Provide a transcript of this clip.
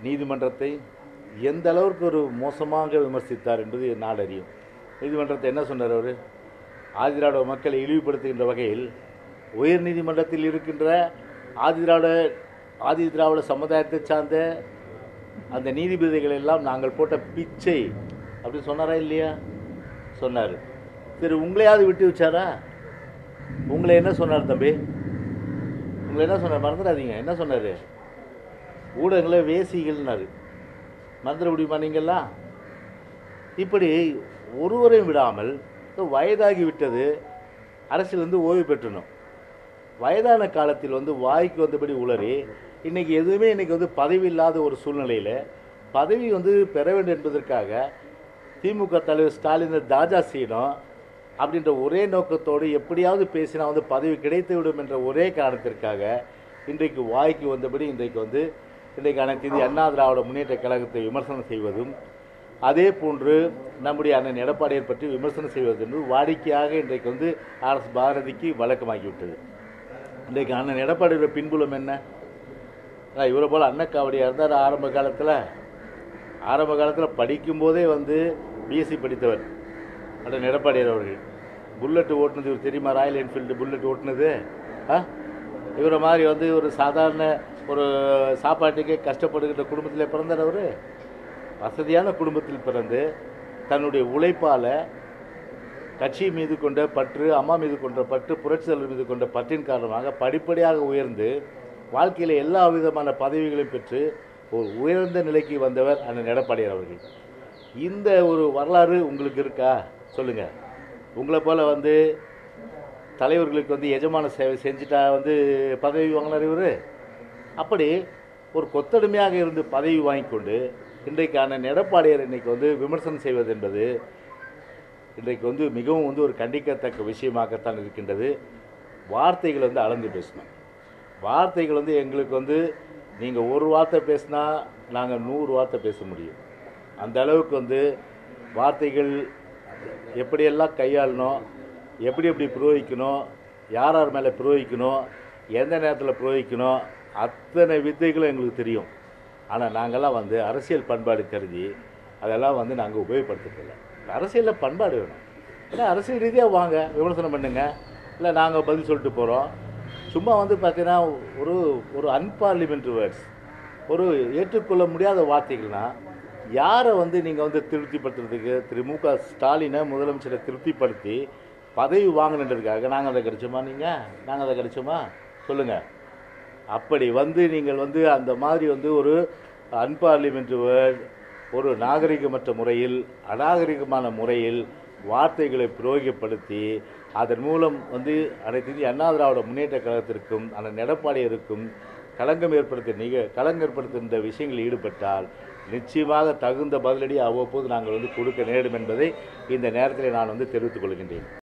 நீதிமன்றத்தை எந்த அளவிற்கு ஒரு மோசமாக விமர்சித்தார் என்பது நாடு அறியும் நீதிமன்றத்தை என்ன சொன்னார் அவர் ஆதிதிராவிட மக்களை இழிவுபடுத்துகின்ற வகையில் உயர் நீதிமன்றத்தில் இருக்கின்ற ஆதிதிராவிட ஆதி திராவிட சமுதாயத்தை சார்ந்த அந்த நீதிபதிகள் எல்லாம் நாங்கள் போட்ட பிச்சை அப்படி சொன்னாரா இல்லையா சொன்னார் சரி உங்களையாவது விட்டு வச்சாரா உங்களை என்ன சொன்னார் தம்பி உங்களை என்ன சொன்னார் மறந்துடாதீங்க என்ன சொன்னார் ஊடகங்களை வேசிகள்னாரு மறந்துட முடியுமா நீங்கள்லாம் இப்படி ஒருவரையும் விடாமல் வயதாகி விட்டது அரசியலிருந்து ஓய்வு பெற்றணும் வயதான காலத்தில் வந்து வாய்க்கு வந்தபடி உளறி இன்னைக்கு எதுவுமே இன்னைக்கு வந்து பதவி இல்லாத ஒரு சூழ்நிலையில் பதவி வந்து பெற வேண்டும் என்பதற்காக திமுக தலைவர் ஸ்டாலின் தாஜா செய்யணும் அப்படின்ற ஒரே நோக்கத்தோடு எப்படியாவது பேசினா வந்து பதவி கிடைத்து விடும் என்ற ஒரே காரணத்திற்காக இன்றைக்கு வாய்க்கு வந்தபடி இன்றைக்கு வந்து இன்றைக்கு அனைத்து இந்திய அண்ணா திராவிட முன்னேற்ற கழகத்தை விமர்சனம் செய்வதும் அதே போன்று நம்முடைய அண்ணன் எடப்பாடியை பற்றி விமர்சனம் செய்வது என்று வாடிக்கையாக இன்றைக்கு வந்து ஆர்எஸ் பாரதிக்கு வழக்கமாகிவிட்டது இன்றைக்கு அண்ணன் எடப்பாடியோட பின்புலம் என்ன அதான் இவரை போல் அன்னக்காவடியாக இருந்தார் ஆரம்ப காலத்தில் ஆரம்ப காலத்தில் படிக்கும்போதே வந்து பிஎஸ்சி படித்தவர் அண்ணன் எடப்பாடியார் அவர்கள் புல்லட் ஓட்டுனது இவர் தெரியுமா ராயல் என்ஃபீல்டு புல்லட் ஓட்டுனது ஆ இவரை மாதிரி வந்து ஒரு சாதாரண ஒரு சாப்பாட்டுக்கே கஷ்டப்படுகின்ற குடும்பத்தில் பிறந்தார் அவர் வசதியான குடும்பத்தில் பிறந்து தன்னுடைய உழைப்பால் கட்சி மீது கொண்ட பற்று அம்மா மீது கொண்ட பற்று புரட்சி தலைவர் மீது கொண்ட பற்றின் காரணமாக படிப்படியாக உயர்ந்து வாழ்க்கையில் எல்லா விதமான பதவிகளையும் பெற்று ஒரு உயர்ந்த நிலைக்கு வந்தவர் அண்ணன் எடப்பாடியார் அவர்கள் இந்த ஒரு வரலாறு உங்களுக்கு இருக்கா சொல்லுங்க உங்களை போல வந்து தலைவர்களுக்கு வந்து எஜமான சேவை செஞ்சுட்டா வந்து பதவி வாங்கினார் இவர் அப்படி ஒரு கொத்தடிமையாக இருந்து பதவி வாங்கி கொண்டு இன்றைக்கு அண்ணன் எடப்பாடியார் இன்னைக்கு வந்து விமர்சனம் செய்வது என்பது இன்றைக்கு வந்து மிகவும் வந்து ஒரு கண்டிக்கத்தக்க விஷயமாகத்தான் இருக்கின்றது வார்த்தைகள் வந்து அளந்து பேசணும் வார்த்தைகள் வந்து எங்களுக்கு வந்து நீங்கள் ஒரு வார்த்தை பேசினா நாங்கள் நூறு வார்த்தை பேச முடியும் அந்த அளவுக்கு வந்து வார்த்தைகள் எப்படியெல்லாம் கையாளணும் எப்படி எப்படி புரோகிக்கணும் யார் யார் மேலே புரோகிக்கணும் எந்த நேரத்தில் புரோகிக்கணும் அத்தனை வித்தைகளும் எங்களுக்கு தெரியும் ஆனால் நாங்கள்லாம் வந்து அரசியல் பண்பாடு கருதி அதெல்லாம் வந்து நாங்கள் உபயோகப்படுத்துறதில்ல அரசியலில் பண்பாடு வேணும் ஏன்னா அரசியல் ரீதியாக வாங்க விமர்சனம் பண்ணுங்க இல்லை நாங்கள் பதில் சொல்லிட்டு போகிறோம் சும்மா வந்து பார்த்தீங்கன்னா ஒரு ஒரு அன்பார்லிமெண்ட்ரி வேர்ட்ஸ் ஒரு ஏற்றுக்கொள்ள முடியாத வார்த்தைகள்னா யாரை வந்து நீங்கள் வந்து திருப்திப்படுத்துறதுக்கு திரு மு க ஸ்டாலினை முதலமைச்சரை திருப்திப்படுத்தி பதவி வாங்கணுன்றதுக்காக நாங்கள் அதை கிடைச்சோமா நீங்கள் நாங்கள் அதை கிடைச்சோமா சொல்லுங்கள் அப்படி வந்து நீங்கள் வந்து அந்த மாதிரி வந்து ஒரு அன்பார்லிமெண்ட்ரி வேர்ட் ஒரு நாகரிகமற்ற முறையில் அநாகரிகமான முறையில் வார்த்தைகளை பிரயோகப்படுத்தி அதன் மூலம் வந்து அனைத்து இந்திய அண்ணா திராவிட முன்னேற்ற கழகத்திற்கும் அந்த எடப்பாடியருக்கும் களங்கம் ஏற்படுத்த நிக களங்கம் ஏற்படுத்துகின்ற விஷயங்களில் ஈடுபட்டால் நிச்சயமாக தகுந்த பதிலடி அவ்வப்போது நாங்கள் வந்து கொடுக்க நேரிடும் என்பதை இந்த நேரத்தில் நான் வந்து தெரிவித்துக் கொள்கின்றேன்